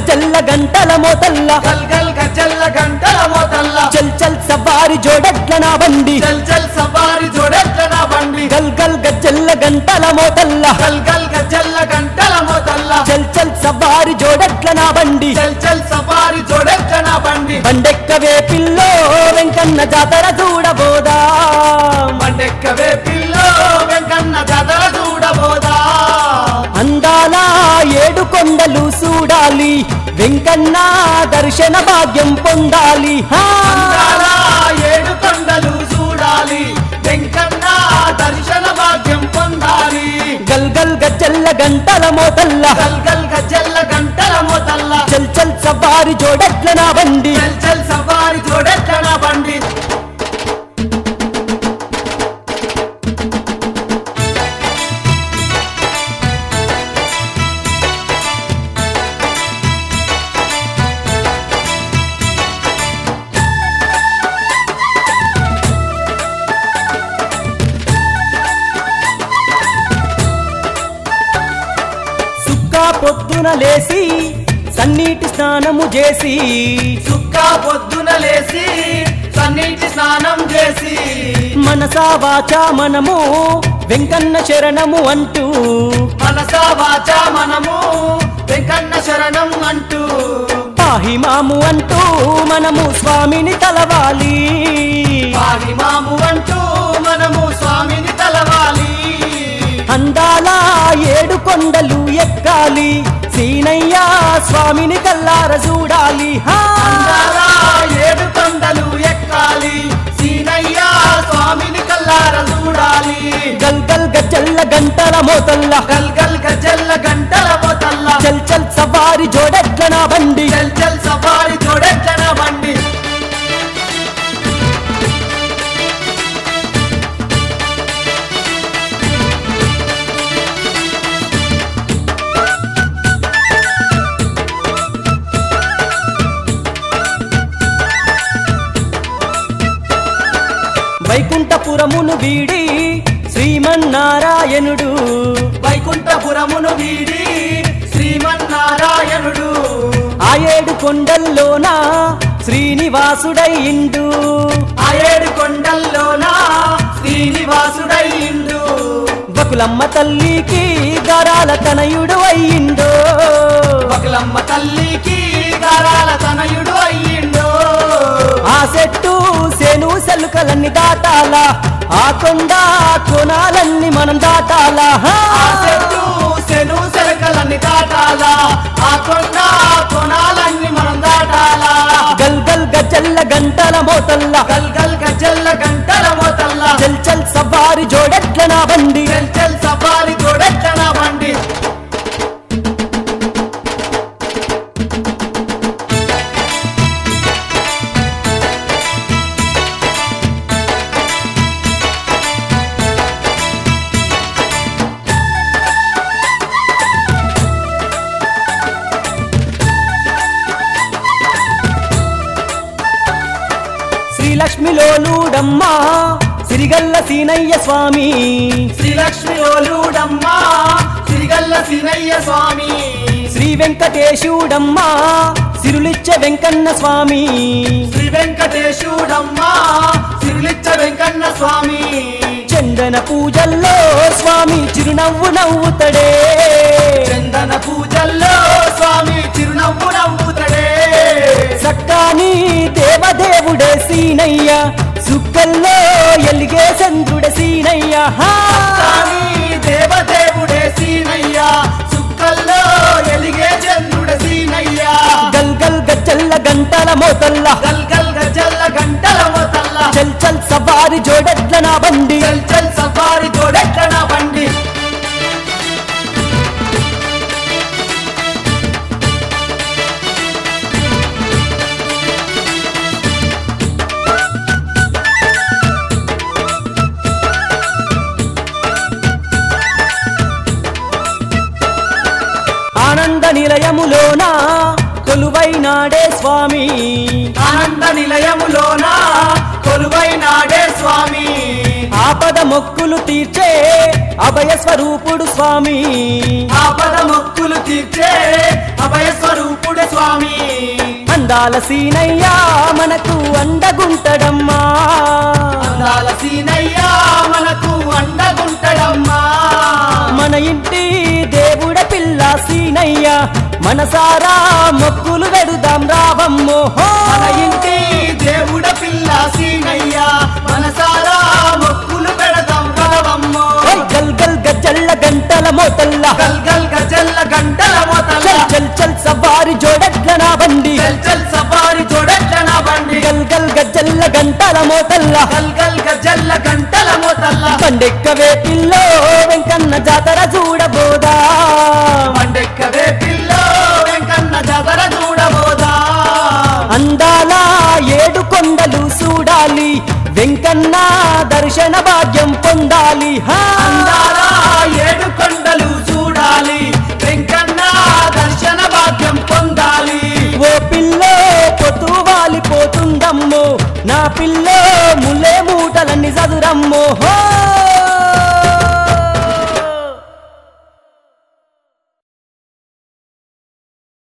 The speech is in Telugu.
గజ్జల్ల గంటల మోతల్ల గల్ గల్ గజ్జల్ల గంటల మోతల్ల చల్ చల్ సవారి జోడెట్ల నా బండి చల్ చల్ సవారి జోడెట్ల నా బండి గల్ గల్ గజ్జల్ల గంటల మోతల్ల గల్ గల్ గజ్జల్ల గంటల మోతల్ల చల్ చల్ సవారి జోడెట్ల నా బండి చల్ చల్ సవారి జోడెట్ల నా బండి బండెక్కవే పిల్లో వెంకన్న జాతర చూడబోదా బండెక్కవే పిల్లో వెంకన్న జాతర చూడబోదా అందాల ఏడు కొండలు చూడాలి వెంకన్న దర్శన భాగ్యం పొందాలి హా! అందాల ఏడు కొండలు చూడాలి వెంకన్న దర్శన భాగ్యం పొందాలి గల్ గల్ గజ్జల్ల గంటల మోతల్ల గల్ గల్ గజ్జల్ల గంటల మోతల్ల చల్ చల్ సవారి జోడెట్ల నా బండి చల్ చల్ సవారి జోడెట్ల నా బండి సుక్కా పొద్దున లేసి సన్నీటి స్నానము చేసి చుక్క పొద్దున లేసి సన్నీటి స్నానం చేసి మనసా వాచా మనము వెంకన్న శరణము అంటూ మనసా వాచ మనము వెంకన్న శరణం అంటూ పాహిమాము అంటూ మనము స్వామిని తలవాలి పాహిమాము అంటూ మనము స్వామిని తలవాలి అందాల ఏడు కొండలు ఎక్కాలి సీనయ్య స్వామిని కల్లార చూడాలి హా! అందాల ఏడు కొండలు ఎక్కాలి సీనయ్య స్వామిని కల్లార చూడాలి గల్ గల్ గజ్జల్ల గంటల మోతల్ల గల్ గల్ గజల్ల గంటల పోతల్ల చల్ చల్ సవారి జోడెట్ల నా బండి చల్ చల్ సఫారి జోడెట్లన బండి వైకుంఠపురమును వీడి శ్రీమన్నారాయణుడు వైకుంఠపురమును వీడి శ్రీమన్నారాయణుడు ఆ ఏడు కొండల్లోన శ్రీనివాసుడయిండు ఆ ఏడు కొండల్లోన శ్రీనివాసుడయ్యిండు బకులమ్మ తల్లికి గరాల తనయుడు అయ్యిండు ఒకలమ్మ తల్లికి గారాల తనయుడు అయ్యిండు ఆ చెట్టు సేను సెలుకలన్నీ దాటాలా ఆ కొండ కొనాలన్నీ మనం దాటాలా హా! ఆ చెట్టు శను శరకలన్నీ దాటాలా ఆ కొండ కొనాలన్నీ మనం దాటాలా గల్ గల్ గజల్ల గంటల మోతల్ల గల్ గల్ గజల్ల గంటల మోతల్లా చల్ చల్ సవారి జోడెట్ల నా బండి చల్ చల్ సఫారి జోడెట్లన బండి శ్రీలక్ష్మిలోలుడమ్మ సిరిగల్ల సీనయ్య స్వామి శ్రీలక్ష్మి ఓలుడమ్మ సిరిగల్ల సినయ్య స్వామి శ్రీ వెంకటేశుడమ్మ సిరులిచ్చ వెంకన్న స్వామి శ్రీ వెంకటేశుడమ్మ సిరులిచ్చ వెంకన్న స్వామి చందన పూజల్లో స్వామి చిరునవ్వు నవ్వుతడే చందన పూజల్లో స్వామి చిరునవ్వు నవ్వుతడే సక్కాని దేవదేవుడే సీనయ్య సుక్కల్లో ఎలిగే చంద్రుడే సీనయ్య హా! కానీ దేవదేవుడే సీనయ్య సుక్కల్లో ఎలిగే చంద్రుడ సీనయ్య గల్ గల్ గజ్జల్ల గంటల మోతల్ల గల్ గల్ గజల్ల గంటల మొతల్ల చల్ చల్ సవారి జోడెట్ల నా బండి చల్ చల్ సఫారి జోడెట్లన బండి ఆనంద నిలయములోన కొలువైనాడే స్వామి ఆనంద నిలయములోన కొలువై నాడే స్వామి ఆ ఆపద మొక్కులు తీర్చే అభయ స్వరూపుడు స్వామి ఆపద మొక్కులు తీర్చే అభయ స్వరూపుడు స్వామి అందాల సీనయ్యా మనకు అండగుంటడమ్మా అందాల సీనయ్యా మనకు అండగుంటడమ్మా మన ఇంటి దేవుడ పిల్ల సీనయ్య మనసారా మొక్కులు వెడుదాం రావమ్మో హో! మన ఇంటి దేవుడ పిల్ల సీనయ్యా మనసారా మొక్కులు పెడదాం కదవమ్మో ఓయ్ గల్ గల్ గజ్జల్ల గంటల మోతల్ల గల్ గల్ గజల్ల గంటల మొదల చల్ చల్ చల్ సవారి జోడెట్ల నా బండి చల్ చల్ సఫారీ చూడట్ల నా బండి గల్ గల్ గజ్జల్ల గంటల మోతల్ల గల్ గల్ గజల్ల గంటల మొదల పండెక్కవే పిల్లో వెంకన్న జాతర చూడబోదా మండెక్కవే పిల్లో వెంకన్న జాతర చూడబోదా అందాల ఏడు కొండలు చూడాలి వెంకన్న దర్శన భాగ్యం పొందాలి హా! అందాల ఏడు కొండలు చూడాలి వెంకన్న దర్శన భాగ్యం పొందాలి ఓ పిల్లో పొతు వాలిపోతుందమ్మో నా పిల్లో ముల్లే మూటలన్నీ చదురమ్మో హో